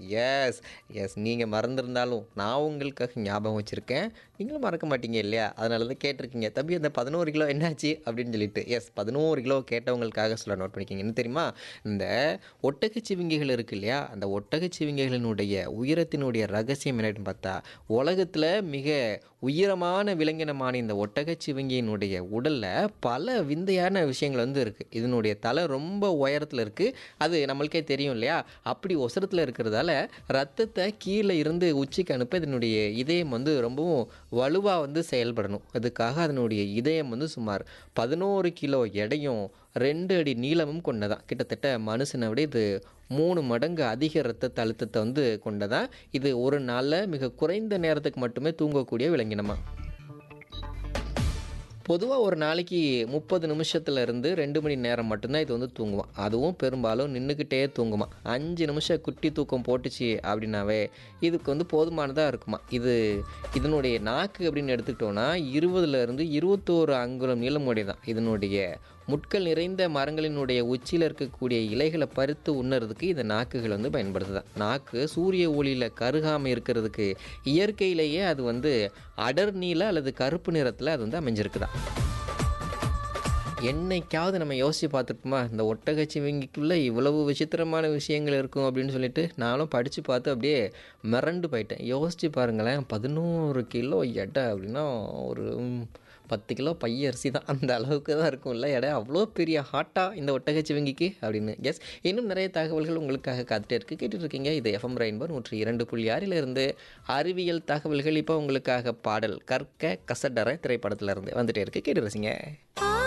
S S நீங்கள் மறந்துருந்தாலும் நான் உங்களுக்காக ஞாபகம் வச்சுருக்கேன் நீங்களும் மறக்க மாட்டீங்க இல்லையா அதனால தான் கேட்டிருக்கீங்க தம்பி அந்த பதினோரு கிலோ என்னாச்சு அப்படின்னு சொல்லிட்டு எஸ் பதினோரு கிலோ கேட்டவங்களுக்காக சொல்ல நோட் பண்ணிக்கிங்க என்ன தெரியுமா இந்த ஒட்டகச்சிவிங்கிகள் இருக்கு இல்லையா அந்த ஒட்டகச்சிவிங்கிகளினுடைய உயரத்தினுடைய ரகசியம் என்னன்னு பார்த்தா உலகத்தில் மிக உயரமான விலங்கினமான இந்த ஒட்டகச்சிவிங்கியினுடைய உடலில் பல விந்தையான விஷயங்கள் வந்து இருக்குது இதனுடைய தலை ரொம்ப உயரத்தில் இருக்குது அது நம்மளுக்கே தெரியும் இல்லையா அப்படி ஒசரத்தில் இருக்கிறதால ரத்தத்தை கீழே இருந்து உச்சிக்கு அனுப்ப இதனுடைய இதயம் வந்து ரொம்பவும் வலுவாக வந்து செயல்படணும் அதுக்காக அதனுடைய இதயம் வந்து சுமார் பதினோரு கிலோ எடையும் ரெண்டு அடி நீளமும் கொண்டதான் கிட்டத்தட்ட மனுஷனை விட இது மூணு மடங்கு அதிக இரத்த அழுத்தத்தை வந்து கொண்டதான் இது ஒரு நாளில் மிக குறைந்த நேரத்துக்கு மட்டுமே தூங்கக்கூடிய விலங்கினமா பொதுவாக ஒரு நாளைக்கு முப்பது நிமிஷத்துல இருந்து ரெண்டு மணி நேரம் மட்டும்தான் இது வந்து தூங்குவான் அதுவும் பெரும்பாலும் நின்றுக்கிட்டே தூங்குமா அஞ்சு நிமிஷம் குட்டி தூக்கம் போட்டுச்சு அப்படின்னாவே இதுக்கு வந்து போதுமானதாக இருக்குமா இது இதனுடைய நாக்கு அப்படின்னு எடுத்துக்கிட்டோன்னா இருபதுல இருந்து இருபத்தோரு அங்குலம் நீளமுடையதான் இதனுடைய முட்கள் நிறைந்த மரங்களினுடைய உச்சியில் இருக்கக்கூடிய இலைகளை பறித்து உண்ணுறதுக்கு இந்த நாக்குகள் வந்து பயன்படுத்துதான் நாக்கு சூரிய ஒளியில் கருகாமல் இருக்கிறதுக்கு இயற்கையிலேயே அது வந்து அடர் நீல அல்லது கருப்பு நிறத்தில் அது வந்து அமைஞ்சிருக்குதான் என்னைக்காவது நம்ம யோசித்து பார்த்துருப்போமா இந்த ஒட்டகச்சிவிங்கிக்குள்ளே இவ்வளவு விசித்திரமான விஷயங்கள் இருக்கும் அப்படின்னு சொல்லிட்டு நானும் படித்து பார்த்து அப்படியே மிரண்டு போயிட்டேன் யோசித்து பாருங்களேன் பதினோரு கிலோ எடை அப்படின்னா ஒரு ம், பத்து கிலோ பைய அரிசி தான் அந்த அளவுக்கு தான் இருக்கும்ல எடை அவ்வளோ பெரிய ஹாட்டாக இந்த ஒட்டகச்சிவிங்கிக்கு அப்படின்னு எஸ் இன்னும் நிறைய தகவல்கள் உங்களுக்காக காத்துட்டே இருக்குது கேட்டுட்டு இருக்கீங்க இது எஃப்எம் ரெயின்போ நூற்றி இரண்டு புள்ளி ஆறிலிருந்து அறிவியல் தகவல்கள் இப்போ உங்களுக்காக பாடல் கற்க கசடர திரைப்படத்துல இருந்து வந்துட்டே இருக்கு கேட்டு ரசிங்க ஆ